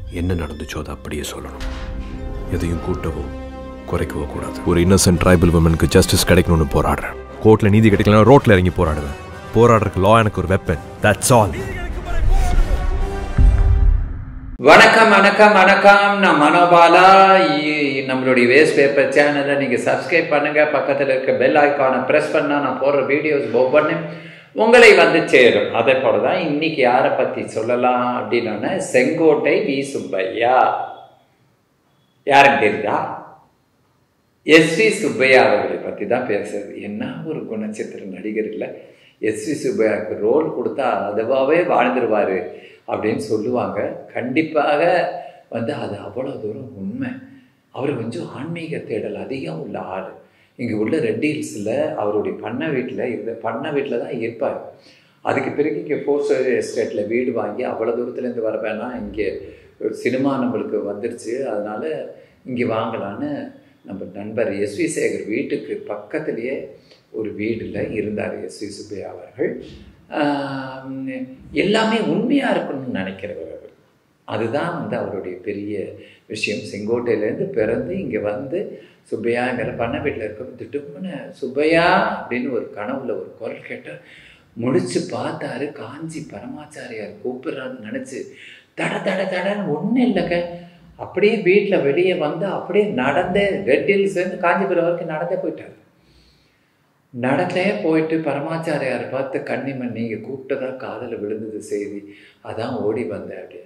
என்ன நடந்துச்சோ அதை அப்படியே சொல்லணும் எதையும் கூட்டவோ குறைக்கவோ கூடாது ஒரு இன்னசென்ட் ட்ரைபல் உமனுக்கு ஜஸ்டிஸ் கிடைக்கணும்னு போராடுறேன் கோர்ட்டில் நீதி கிடைக்கலனா ரோட்டில் இறங்கி போராடுவேன் போராடுறதுக்கு லா எனக்கு ஒரு வெப்பன் தட்ஸ் ஆல் வணக்கம் வணக்கம் வணக்கம் நான் மனோபாலா இ- நம்மளுடைய வேஸ்ட் பேப்பர் சேனலை நீங்கள் சப்ஸ்கிரைப் பண்ணுங்க பக்கத்தில் இருக்க பெல் ஐக்கானை ப்ரெஸ் பண்ணால் நான் போடுற வீடியோஸ் ஒவ்வொன்றும் உங்களை வந்து சேரும் அதே போல தான் இன்னைக்கு யாரை பற்றி சொல்லலாம் அப்படின்னா செங்கோட்டை வி சுப்பையா யாருக்கு தெரியுதா எஸ்வி சுப்பையா அவர்களை பற்றி தான் பேசுறது என்ன ஒரு குணச்சித்திர நடிகர் இல்லை எஸ்வி சுப்பையாவுக்கு ரோல் கொடுத்தா அதுவாகவே வாழ்ந்துருவார் அப்படின்னு சொல்லுவாங்க கண்டிப்பாக வந்து அது அவ்வளோ தூரம் உண்மை அவர் கொஞ்சம் ஆன்மீக தேடல் அதிகம் உள்ள ஆள் இங்கே உள்ள ரெட் ஹில்ஸில் அவருடைய பண்ணை வீட்டில் இருந்த பண்ணை வீட்டில் தான் இருப்பார் அதுக்கு பிறகு இங்கே ஃபோர்ஸ் எஸ்டேட்டில் வீடு வாங்கி அவ்வளோ தூரத்துலேருந்து வர வேணாம் இங்கே சினிமா நம்மளுக்கு வந்துருச்சு அதனால் இங்கே வாங்கலான்னு நம்ம நண்பர் எஸ்வி சேகர் வீட்டுக்கு பக்கத்துலேயே ஒரு வீடில் இருந்தார் எஸ்வி சுப்பையா அவர்கள் ஆம், எல்லாமே உண்மையாக இருக்கணும்னு நினைக்கிறவர் அவர் அதுதான் வந்து அவருடைய பெரிய விஷயம் செங்கோட்டையிலேருந்து பிறந்து இங்கே வந்து சுப்பையாங்கிற பண்ண வீட்டில் இருக்க திட்டும்னு சுப்பையா அப்படின்னு ஒரு கனவுல ஒரு குரல் கேட்டார் முடிச்சு பார்த்தாரு காஞ்சி பரமாச்சாரியார் கூப்பிடுறான்னு நினச்சி தட தட தடன்னு ஒன்றும் இல்லைங்க அப்படியே வீட்டில் வெளியே வந்து அப்படியே நடந்தே ரெட் ஹில்ஸ்லேருந்து காஞ்சிபுரம் வரைக்கும் நடந்தே போயிட்டார் நடந்தே போயிட்டு பரமாச்சாரியார் பார்த்து கன்னிமன் நீங்கள் கூப்பிட்டதா காதில் விழுந்தது செய்தி அதான் ஓடி வந்தேன் அப்படியே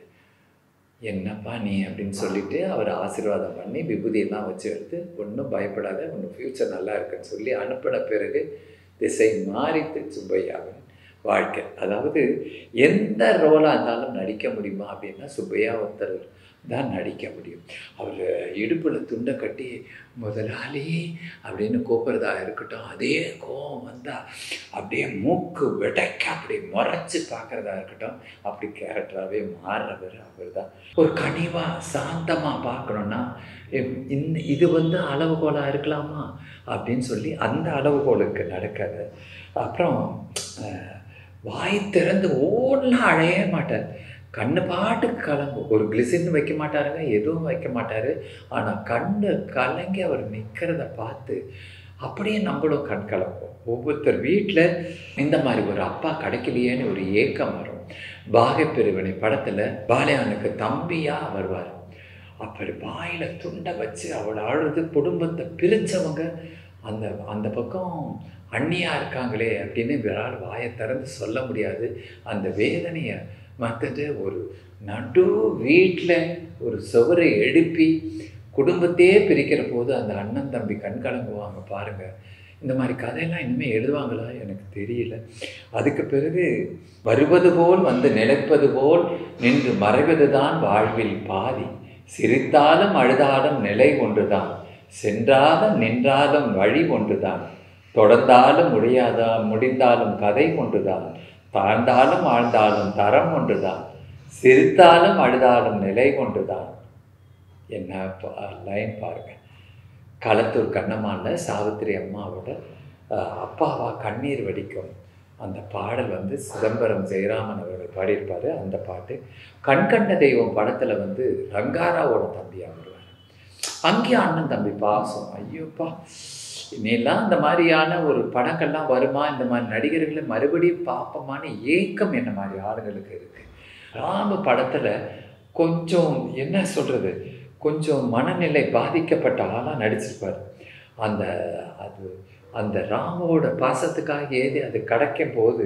என்னப்பா நீ அப்படின்னு சொல்லிட்டு அவர் ஆசீர்வாதம் பண்ணி விபூதியெல்லாம் வச்சு எடுத்து ஒன்றும் பயப்படாத ஒன்றும் ஃப்யூச்சர் நல்லா இருக்குன்னு சொல்லி அனுப்பின பிறகு திசை மாறித்து சுப்பையாவின் வாழ்க்கை அதாவது எந்த ரோலாக இருந்தாலும் நடிக்க முடியுமா அப்படின்னா சுப்பையா ஒருத்தர் தான் நடிக்க முடியும் அவர் இடுப்பில் துண்டை கட்டி முதலாளி அப்படின்னு கூப்பிட்றதா இருக்கட்டும் அதே கோவம் வந்தால் அப்படியே மூக்கு விடைக்க அப்படி முறைச்சி பார்க்குறதா இருக்கட்டும் அப்படி கேரக்டராகவே மாறுறவர் அவர் தான் ஒரு கனிவாக சாந்தமாக பார்க்கணுன்னா இம்- இந்த இது வந்து அளவுகோலாக இருக்கலாமா அப்படின்னு சொல்லி அந்த அளவுகோலுக்கு நடக்காது அப்புறம் அஹ், வாய் திறந்து ஓடலாம் அழைய மாட்டார் கண்ணு பாட்டுக்கு கலங்கும் ஒரு கிளிசின் வைக்க மாட்டாருங்க எதுவும் வைக்க மாட்டார் ஆனால் கண்ணு கலங்கி அவர் நிற்கிறத பார்த்து அப்படியே நம்மளும் கண் கலங்குவோம் ஒவ்வொருத்தர் வீட்டில் இந்த மாதிரி ஒரு அப்பா கிடைக்கலையேன்னு ஒரு ஏக்கம் வரும் பாகப்பிரிவினை படத்தில் பாலியானுக்கு தம்பியாக வருவார் அப்படி வாயில் துண்டை வச்சு அவளை அழுது குடும்பத்தை பிரித்தவங்க அந்த அந்த பக்கம் அண்ணியாக இருக்காங்களே அப்படின்னு விரால் வாயை திறந்து சொல்ல முடியாது அந்த வேதனையை மற்றது ஒரு நடு வீட்டில் ஒரு சுவரை எழுப்பி குடும்பத்தையே பிரிக்கிற போது அந்த அண்ணன் தம்பி கண் கலங்குவாங்க பாருங்க இந்த மாதிரி கதையெல்லாம் இனிமேல் எழுதுவாங்களா எனக்கு தெரியல அதுக்கு பிறகு வருவது போல் வந்து நிலைப்பது போல் நின்று மறைவதுதான் வாழ்வில் பாதி சிரித்தாலும் அழுதாலும் நிலை ஒன்றுதான் சென்றாலும் நின்றாலும் வழி ஒன்றுதான் தொடர்ந்தாலும் முடியாதா முடிந்தாலும் கதை ஒன்றுதான் தாழ்ந்தாலும் ஆழ்ந்தாலும் தரம் ஒன்றுதான் சிரித்தாலும் அழுதாலும் நிலை ஒன்றுதான் என்ன லைன் பாருங்க களத்தூர் கண்ணம்மாவில் சாவித்திரி அம்மாவோட அஹ், அப்பாவா கண்ணீர் வடிக்கும் அந்த பாடல் வந்து சிதம்பரம் ஜெயராமன் அவர்கள் பாடியிருப்பார் அந்த பாட்டு கண்கண்ட தெய்வம் படத்தில் வந்து ரங்காராவோட தம்பியாக வருவார் அங்கேயும் அண்ணன் தம்பி பாசம் ஐயோப்பா இனியெல்லாம் இந்த மாதிரியான ஒரு படங்கள்லாம் வருமா இந்த மாதிரி நடிகர்களை மறுபடியும் பார்ப்போமான்னு ஏக்கம் என்ன மாதிரி ஆளுங்களுக்கு இருக்குது ராம படத்தில் கொஞ்சம் என்ன சொல்கிறது கொஞ்சம் மனநிலை பாதிக்கப்பட்ட ஆளாக நடிச்சிருப்பார் அந்த அது அந்த ராமோட பாசத்துக்காக ஏதி அது கிடைக்கும் போது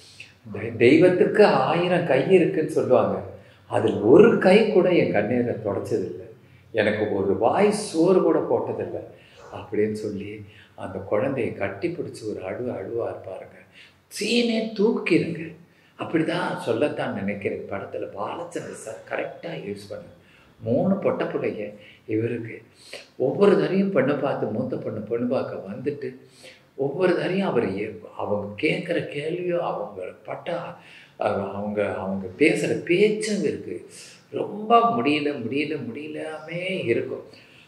தெ- தெய்வத்துக்கு ஆயிரம் கை இருக்குன்னு சொல்லுவாங்க அதில் ஒரு கை கூட என் கண்ணீரை தொடச்சதில்லை எனக்கு ஒரு வாய் சோறு கூட போட்டதில்லை அப்படின்னு சொல்லி அந்த குழந்தையை கட்டி பிடிச்சி ஒரு அழு அழுவார் பாருங்க சீனே தூக்கிடுங்க அப்படி தான் சொல்லத்தான் நினைக்கிறேன் படத்தில் பாலச்சந்திர சார் கரெக்டாக யூஸ் பண்ணு மூணு பொட்ட பிள்ளைங்க இவருக்கு ஒவ்வொரு தரையும் பெண்ணை பார்த்து மூத்த பொண்ணு பெண்ணு பார்க்க வந்துட்டு ஒவ்வொரு தரையும் அவர் ஏ- அவங்க கேட்குற கேள்வியும் அவங்க பட்ட அஹ், அவங்க அவங்க பேசுகிற பேச்சும் இருக்குது ரொம்ப முடியல முடியல முடியலாமே இருக்கும்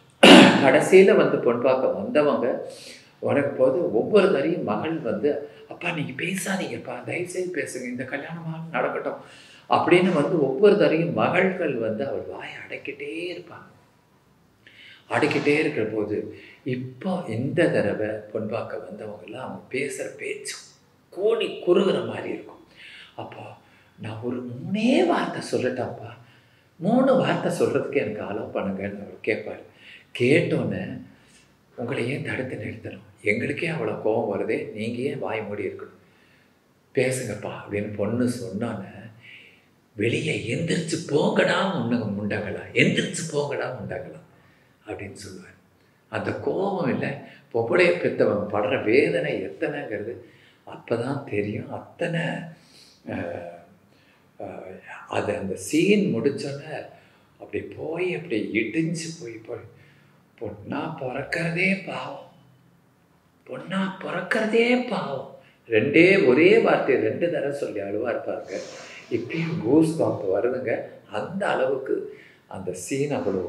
கடைசியில் வந்து பொன் பார்க்க வந்தவங்க உனக்கு போது ஒவ்வொரு தரையும் மகள் வந்து அப்பா நீங்கள் பேசாதீங்கப்பா தயவுசெய்து பேசுங்க இந்த கல்யாணமாக நடக்கட்டும் அப்படின்னு வந்து ஒவ்வொரு தரையும் மகள்கள் வந்து அவர் வாயை அடைக்கிட்டே இருப்பாங்க அடைக்கிட்டே இருக்கிற போது இப்போ இந்த தடவை பொன்பாக்க வந்தவங்கெல்லாம் அவங்க பேசுகிற பேச்சு கோடி குறுகிற மாதிரி இருக்கும் அப்போ நான் ஒரு மூணே வார்த்தை சொல்லட்டாப்பா மூணு வார்த்தை சொல்கிறதுக்கு எனக்கு அலோவ் பண்ணுங்கன்னு அவர் கேட்பார் கேட்டோன்னே உங்களை ஏன் தடுத்து நிறுத்தணும் எங்களுக்கே அவ்வளோ கோபம் வருதே நீங்கள் ஏன் வாய் மூடி இருக்கணும் பேசுங்கப்பா அப்படின்னு பொண்ணு சொன்னோன்னே வெளியே எந்திரிச்சு போங்கடா முன்னங்க முண்டங்களா எந்திரிச்சு போங்கடா முண்டங்களா அப்படின்னு சொல்லுவார் அந்த கோபம் இல்லை பொம்பளைய பெற்றவன் படுற வேதனை எத்தனைங்கிறது அப்போ தான் தெரியும் அத்தனை அது அந்த சீன் முடிச்சோன்னே அப்படி போய் அப்படி இடிஞ்சு போய் போய் பொண்ணா பிறக்கிறதே பாவம் பொண்ணா பிறக்கிறதே பாவம் ரெண்டே ஒரே வார்த்தை ரெண்டு தடவை சொல்லி அழுவா இருப்பாங்க இப்பயும் கூஸ் பாம்பு வருதுங்க அந்த அளவுக்கு அந்த சீன் அவ்வளோ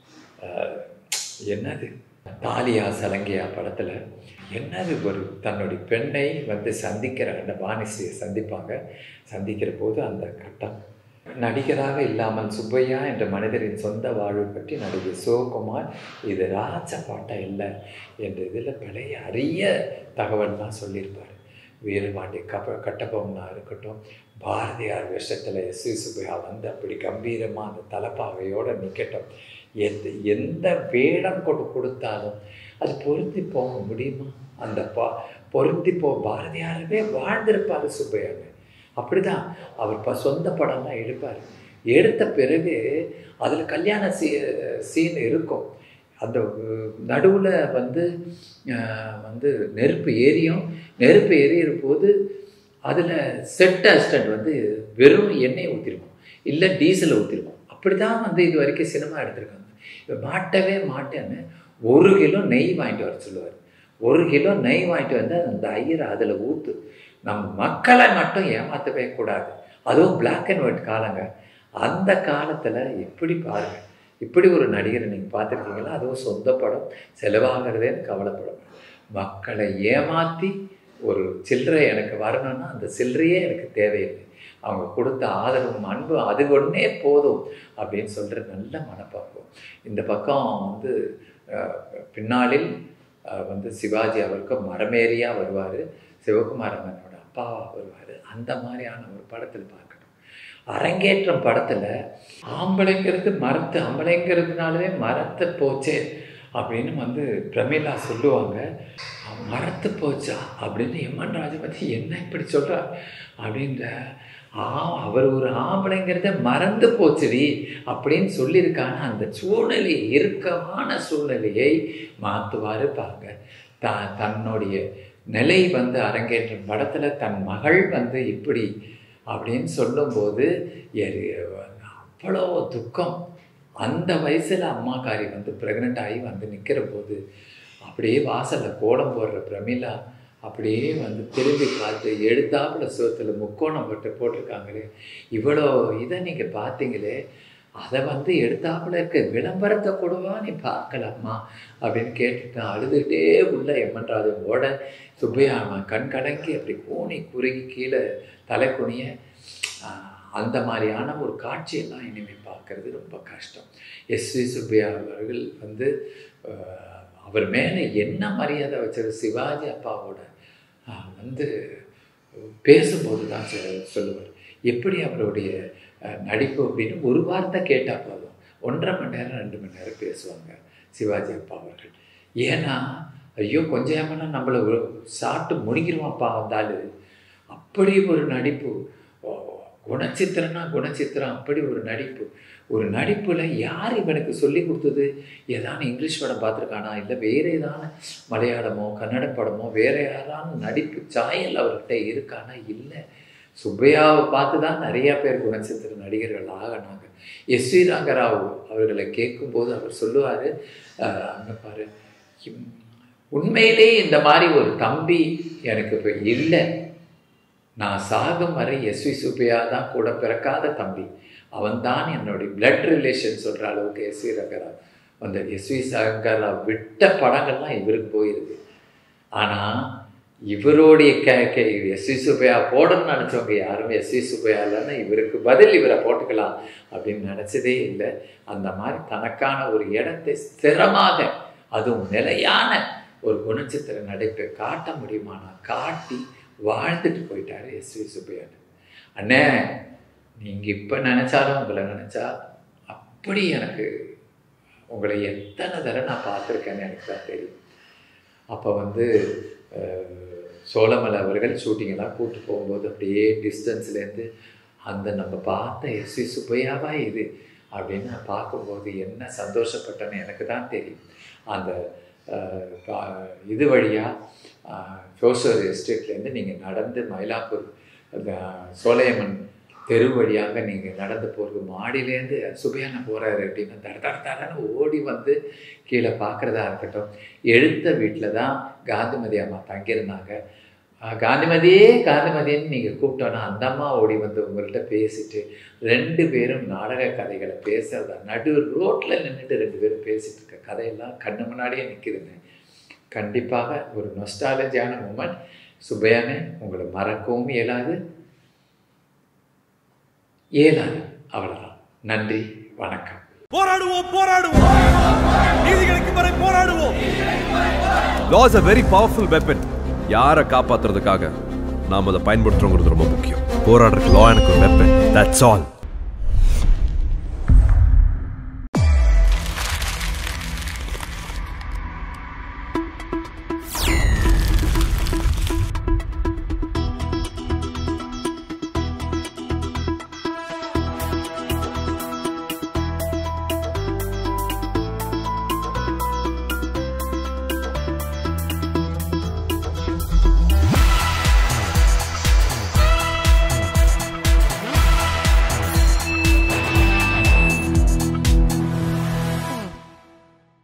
என்னது தாலியா சலங்கியா படத்தில் என்னது ஒரு தன்னுடைய பெண்ணை வந்து சந்திக்கிற அந்த வாணிஸ்ரீயை சந்திப்பாங்க சந்திக்கிற போது அந்த கட்டம் நடிகராக இல்லாமல் சுப்பையா என்ற மனிதரின் சொந்த வாழ்வு பற்றி நடிகர் சிவகுமார் இது ராஜ பாட்டம் இல்லை என்ற இதில் பழைய அரிய தகவல்லாம் சொல்லியிருப்பார் வீரபாண்டி கப்ப கட்டபொம்மனா இருக்கட்டும் பாரதியார் விஷயத்தில் எஸ் வி சுப்பையா வந்து அப்படி கம்பீரமாக அந்த தலைப்பாகையோடு நிற்கட்டும் எந்த எந்த வேடம் கொடு கொடுத்தாலும் அது பொருந்தி போக முடியுமா அந்த பா பொருந்தி போ பாரதியாரவே வாழ்ந்திருப்பார் சுப்பையாங்க அப்படிதான் அவர் ப சொந்த படம்லாம் எடுப்பார் எடுத்த பிறகு அதில் கல்யாண சீ சீன் இருக்கும் அந்த நடுவில் வந்து வந்து நெருப்பு ஏரியும் நெருப்பு எரியிற போது அதில் செட் அசிஸ்டன்ட் வந்து வெறும் எண்ணெய் ஊற்றிருக்கும் இல்லை டீசலை ஊற்றிருக்கும் அப்படி தான் வந்து இது வரைக்கும் சினிமா எடுத்திருக்காங்க மாட்டவே மாட்டேன்னு ஒரு கிலோ நெய் வாங்கிட்டு வர சொல்லுவார் ஒரு கிலோ நெய் வாங்கிட்டு வந்து அந்த ஐயரை அதில் ஊற்று நம்ம மக்களை மட்டும் ஏமாற்றவே கூடாது அதுவும் பிளாக் அண்ட் ஒயிட் காலங்க அந்த காலத்தில் எப்படி பாருங்கள் இப்படி ஒரு நடிகரை நீங்கள் பார்த்துருக்கீங்களா அதுவும் சொந்த படம் செலவாகிறதேன்னு கவலைப்படும் மக்களை ஏமாற்றி ஒரு சில்லறை எனக்கு வரணும்னா அந்த சில்லறையே எனக்கு தேவையில்லை அவங்க கொடுத்த ஆதரவும் அன்பும் அது ஒன்றே போதும் அப்படின்னு சொல்கிற நல்ல மனப்பக்குவம் இந்த பக்கம் வந்து பின்னாளில் வந்து சிவாஜி அவருக்கு மரமேறியாக வருவார் சிவகுமார் அண்ணனோட அப்பாவாக வருவார் அந்த மாதிரியான ஒரு படத்தில் பார்க்கணும் அரங்கேற்றம் படத்தில் ஆம்பளைங்கிறது மரத்து ஆம்பளைங்கிறதுனாலவே மரத்து போச்சே அப்படின்னு வந்து பிரமிளா சொல்லுவாங்க மரத்து போச்சா அப்படின்னு எம்என் ராஜா பற்றி என்ன இப்படி சொல்கிறார் அப்படின்ற ஆ அவர் ஒரு ஆம்பளைங்கிறத மறந்து போச்சுடி அப்படின்னு சொல்லியிருக்காங்க அந்த சூழ்நிலை இறுக்கமான சூழ்நிலையை மாற்றுவார் பாருங்க த தன்னுடைய நிலை வந்து அரங்கேற்றம் படத்தில் தன் மகள் வந்து இப்படி அப்படின்னு சொல்லும்போது அவ்வளோ துக்கம் அந்த வயசில் அம்மாக்காரி வந்து ப்ரெக்னென்ட் ஆகி வந்து நிற்கிற போது அப்படியே வாசலில் கோலம் போடுற பிரமிளா அப்படியே வந்து திரும்பி பார்த்து எழுத்தாப்புல சுவத்தில் முக்கோணம் போட்டு போட்டிருக்காங்களே இவ்வளோ இதை நீங்கள் பார்த்தீங்களே அதை வந்து எடுத்தாப்புல இருக்க விளம்பரத்தை கூடவா நீ பார்க்கலாமா அப்படின்னு கேட்டுட்டு அழுதுகிட்டே உள்ள எம்மன்றாஜன் ஓட சுப்பையா கண் கலங்கி அப்படி கூனி குறுகி கீழே தலை குனிய அந்த மாதிரியான ஒரு காட்சியெல்லாம் இனிமேல் பார்க்கறது ரொம்ப கஷ்டம் எஸ் வி சுப்பையா அவர்கள் வந்து அவர் மேலே என்ன மரியாதை வச்சது சிவாஜி அப்பாவோட வந்து பேசும்போது தான் சொல்லுவார் எப்படி அவருடைய நடிப்பு அப்படின்னு ஒரு வார்த்தை கேட்டால் போதும் ஒன்றரை மணி நேரம் ரெண்டு மணி நேரம் பேசுவாங்க சிவாஜி அப்பா அவர்கள் ஏன்னா ஐயோ கொஞ்சம் ஏமனா நம்மளை சாப்பிட்டு முடிங்கிருவான்ப்பா வந்தாலும் அப்படி ஒரு நடிப்பு குணச்சித்திரம்னா குணச்சித்திரம் அப்படி ஒரு நடிப்பு ஒரு நடிப்பில் யார் இவனுக்கு சொல்லி கொடுத்தது ஏதான இங்கிலீஷ் படம் பார்த்துருக்கானா இல்லை வேறு ஏதான மலையாளமோ கன்னட படமோ வேறு யாரான நடிப்பு சாயல் அவர்கிட்ட இருக்கானா இல்லை சுப்பையாவை பார்த்து தான் நிறையா பேர் குணச்சித்திர நடிகர்கள் ஆகினாங்க எஸ் வி ரங்கராவ் அவர்களை கேட்கும்போது அவர் சொல்லுவார் அங்கே பாரு உண்மையிலே இந்த மாதிரி ஒரு தம்பி எனக்கு இப்போ இல்லை நான் சாகும் வரை எஸ் வி சுப்பையா தான் கூட பிறக்காத தம்பி அவன் தான் என்னுடைய பிளட் ரிலேஷன் சொல்கிற அளவுக்கு எஸ் வி ரங்கராவ் அந்த எஸ் வி சங்கராவ் விட்ட படங்கள்லாம் இவருக்கு போயிருக்கு ஆனால் இவருடைய K K S V Subbaiah போடணும்னு நினச்சவங்க யாரும் எஸ் வி சுப்பையா இல்லைன்னா இவருக்கு பதில் இவரை போட்டுக்கலாம் அப்படின்னு நினச்சதே இல்லை அந்த மாதிரி தனக்கான ஒரு இடத்தை ஸ்திரமாக அதுவும் நிலையான ஒரு குணச்சித்திர நடிப்பை காட்ட முடியுமானா காட்டி வாழ்ந்துட்டு போயிட்டாரு எஸ் வி சுப்பையா அண்ணே நீங்கள் இப்போ நினச்சாலும் உங்களை நினச்சா அப்படி எனக்கு உங்களை எத்தனை தடவை நான் பார்த்துருக்கேன்னு எனக்கு தான் தெரியும் அப்போ வந்து அஹ், சோழமலை அவர்கள் ஷூட்டிங்கெல்லாம் கூப்பிட்டு போகும்போது அப்படியே டிஸ்டன்ஸ்லேருந்து அந்த நம்ம பார்த்த எஸ்வி சுப்பையாவா இது அப்படின்னு நான் பார்க்கும்போது என்ன சந்தோஷப்பட்டேன்னு எனக்கு தான் தெரியும் அந்த அஹ், கா- இது வழியாக ஃபோசர் எஸ்டேட்லேருந்து நீங்கள் நடந்து மயிலாப்பூர் அந்த சோலையம்மன் தெரு வழியாக நீங்கள் நடந்து போகிறது மாடியிலேருந்து சுபையான போகிறாரு அப்படின்னு தட தட தடன்னு ஓடி வந்து கீழே பார்க்குறதா இருக்கட்டும் எழுத்த வீட்டில் தான் காந்திமதி அம்மா தங்கியிருந்தாங்க அஹ் காந்திமதியே காந்திமதின்னு நீங்கள் கூப்பிட்டோன்னா அந்த அம்மா ஓடி வந்து உங்கள்கிட்ட பேசிட்டு ரெண்டு பேரும் நாடக கதைகளை பேசுறதா நடு ரோட்டில் நின்றுட்டு ரெண்டு பேரும் பேசிட்டு இருக்க கதையெல்லாம் கண்ணு முன்னாடியே நிற்குதுங்க கண்டிப்பாக ஒரு நொஸ்டாலஜியான மூமெண்ட் சுபையானே உங்களை மறக்கவும் இயலாது இயலாது அவ்வளோதான் நன்றி வணக்கம் போராடுவோம் போராடுவோம் நீதி கிடைக்கும் வரை போராடுவோம் law's a very powerful weapon யாரை காப்பாத்துறதுக்காக நாம் அதை பயன்படுத்துறோங்கிறது ரொம்ப முக்கியம் போராடுறதுக்கு லா எனக்கு ஒரு வெப்பன் தட்ஸ் ஆல்